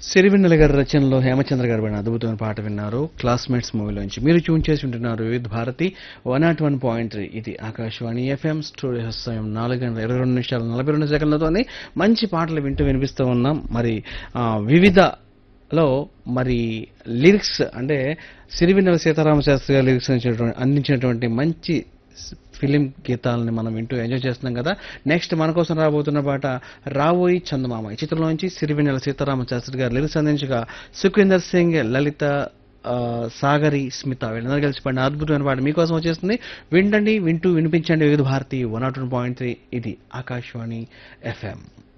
సిరివెన్నెల గారి రచనలో హేమచంద్ర గారు పడిన అద్భుతమైన పాట విన్నారు క్లాస్మేట్స్ మూవీలోంచి మీరు ట్యూన్ చేసి ఉంటున్నారు Vividh Bharati one not one point three ఇది ఆకాశవాణి ఎఫ్ఎం స్టూడియో సమయం నాలుగు గంటల ఇరవై రెండు నిమిషాలు నలభై రెండు సెకండ్లతోనే మంచి పాటలు వింటూ వినిపిస్తూ ఉన్నాం మరి ఆ, వివిధ లో మరి లిరిక్స్ అంటే సిరివెన్నెల సీతారామ శాస్త్రి గారు లిరిక్స్ అందించినటువంటి అందించినటువంటి మంచి ఫిలిం గీతాలని మనం వింటూ ఎంజాయ్ చేస్తున్నాం కదా నెక్స్ట్ మన కోసం రాబోతున్న పాట రావోయి చందమామ ఈ చిత్రంలోంచి సిరివెన్నెల సీతారామ శాస్త్రి గారు లిరిక్స్ అందించగా సుఖేందర్ సింగ్ లలిత ఆ, సాగరి స్మిత వీళ్ళందరూ కలిసి పడిన అద్భుతమైన పాట మీకోసం వచ్చేస్తుంది వింటండి వింటూ వినిపించండి Vividh Bharati one not one point three ఇది ఆకాశవాణి ఎఫ్ఎం